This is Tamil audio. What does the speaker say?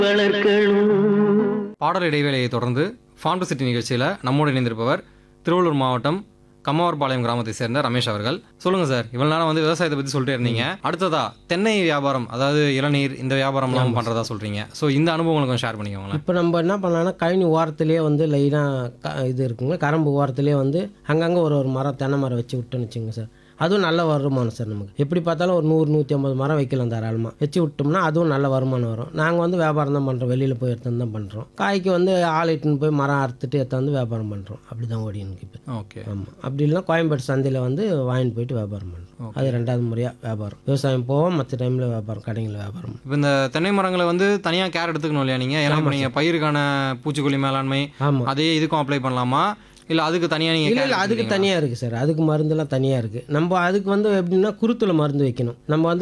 வளர்க்கணும் பாடல் இடைவேளையை தொடர்ந்து ஃபாண்டு சிட்டி நிகழ்ச்சியில் நம்மோடு இணைந்திருப்பவர் திருவள்ளூர் மாவட்டம் கம்மாவரபாளையம் கிராமத்தை சேர்ந்த ரமேஷ் அவர்கள் சொல்லுங்க சார் இவ்வளவு நேரம் வந்து விவசாயத்தை பத்தி சொல்லிட்டே இருந்தீங்க அடுத்ததா தென்னை வியாபாரம் அதாவது இளநீர் இந்த வியாபாரம்லாம் பண்றதா சொல்றீங்க ஸோ இந்த அனுபவங்களை கொஞ்சம் ஷேர் பண்ணிக்கோங்களேன் இப்போ நம்ம என்ன பண்ணலாம்னா கழனி ஓரத்துலேயே வந்து லைனாக க இது இருக்குங்க கரம்பு ஓரத்துலேயே வந்து அங்கங்கே ஒரு ஒரு மரம் தென்னை மரம் வச்சு விட்டோன்னு வச்சுங்க சார் அதுவும் நல்ல வருமானம் சார் நமக்கு எப்படி பார்த்தாலும் ஒரு நூறு நூற்றி ஐம்பது மரம் வைக்கலாம் தாராளமாக வச்சு விட்டோம்னா அதுவும் நல்ல வருமானம் வரும் நாங்கள் வந்து வியாபாரம் தான் பண்ணுறோம் வெளியில் போய் எடுத்து தான் பண்ணுறோம் காய்க்கு வந்து ஆள் இட்டுன்னு போய் மரம் அறுத்துட்டு எடுத்தாந்து வியாபாரம் பண்ணுறோம் அப்படி தான் ஓடி எனக்கு இப்போ ஓகே ஆமாம் அப்படி இல்லைன்னா கோயம்பேடு சந்தையில் வந்து வாங்கிட்டு போயிட்டு வியாபாரம் பண்ணுறோம் அது ரெண்டாவது முறையாக வியாபாரம் விவசாயம் போவோம் மற்ற டைமில் வியாபாரம் கடைங்களில் வியாபாரம் இப்போ இந்த தென்னை மரங்களை வந்து தனியா கேர் எடுத்துக்கணும் இல்லையா நீங்க ஏன்னா இப்போ நீங்க பயிருக்கான பூச்சிக்கொல்லி மேலாண்மை ஆமாம் அதே இதுக்கும் அப்ளை பண்ணலாமா இல்ல அதுக்கு தனியா நீங்க இல்லை care இல்லை அதுக்கு எடுத்துக்கிறீங்களா? தனியாக இருக்குது சார் அதுக்கு மருந்துலாம் தனியாக இருக்குது நம்ம அதுக்கு வந்து எப்படின்னா குருத்தில் மருந்து வைக்கணும் நம்ம வந்து